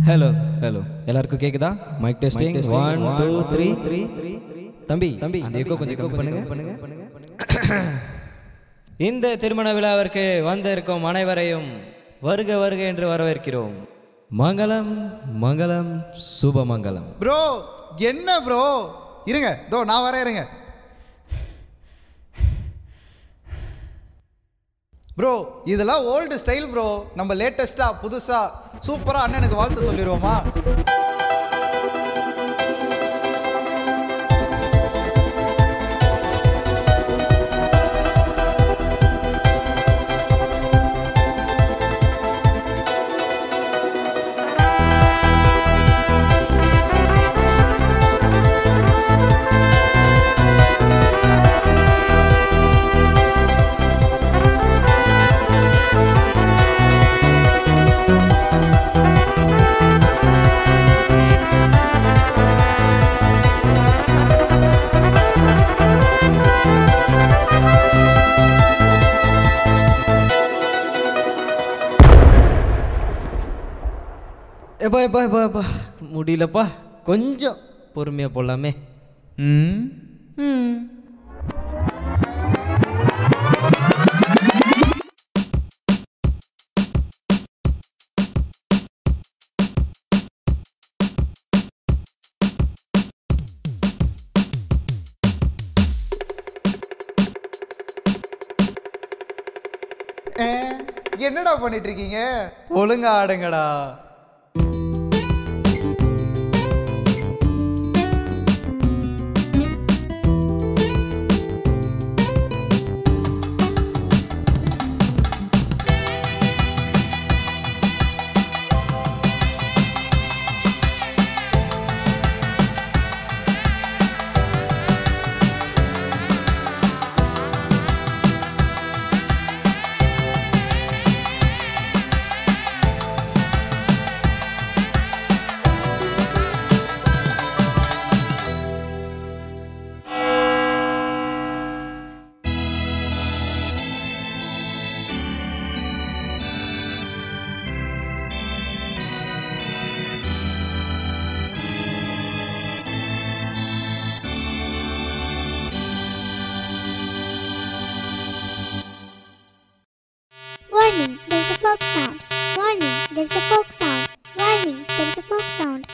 Hello hello எல்லாருக்கும் கேக்குதா mic testing one two three three தம்பி தம்பி அந்த எக்கோ கொஞ்சம் கம்மி பண்ணுங்க இந்த திருமண விழாவிற்கு வந்திருக்கும் அனைவரையும் வருக வருக என்று வரவேற்கிறோம் மங்களம் மங்களம் சுபமங்கலம் ப்ரோ என்ன ப்ரோ இருங்க தோ நான் வரேன் இருங்க ப்ரோ இதெல்லாம் ஓல்டு ஸ்டைல் ப்ரோ நம்ம லேட்டஸ்ட்டாக புதுசாக சூப்பராக அண்ணனுக்கு வாழ்த்து சொல்லிடுவோமா எப்பா எப்பா எப்பா எப்பா முடியலப்பா கொஞ்சம் பொறுமையாக போடலாமே ம் ம் ஏ, என்னடா பண்ணிட்டு இருக்கீங்க ஒழுங்கா ஆடுங்கடா Warning, there's a folk sound. Warning, there's a folk sound. Warning, there's a folk sound.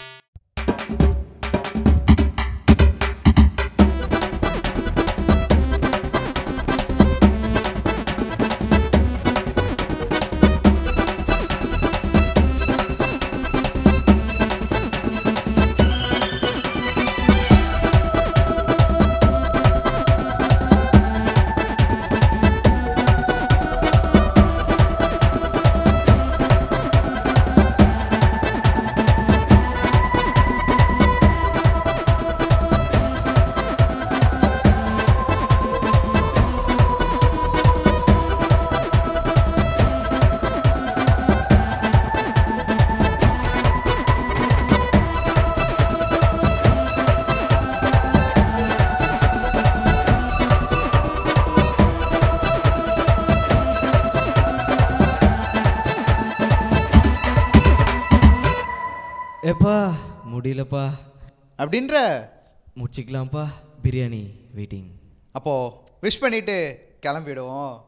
எப்பா முடியலப்பா அப்படின்ற முடிச்சிக்கலாம்ப்பா பிரியாணி வெயிட்டிங் அப்போ விஷ் பண்ணிட்டு கிளம்பிடுவோம்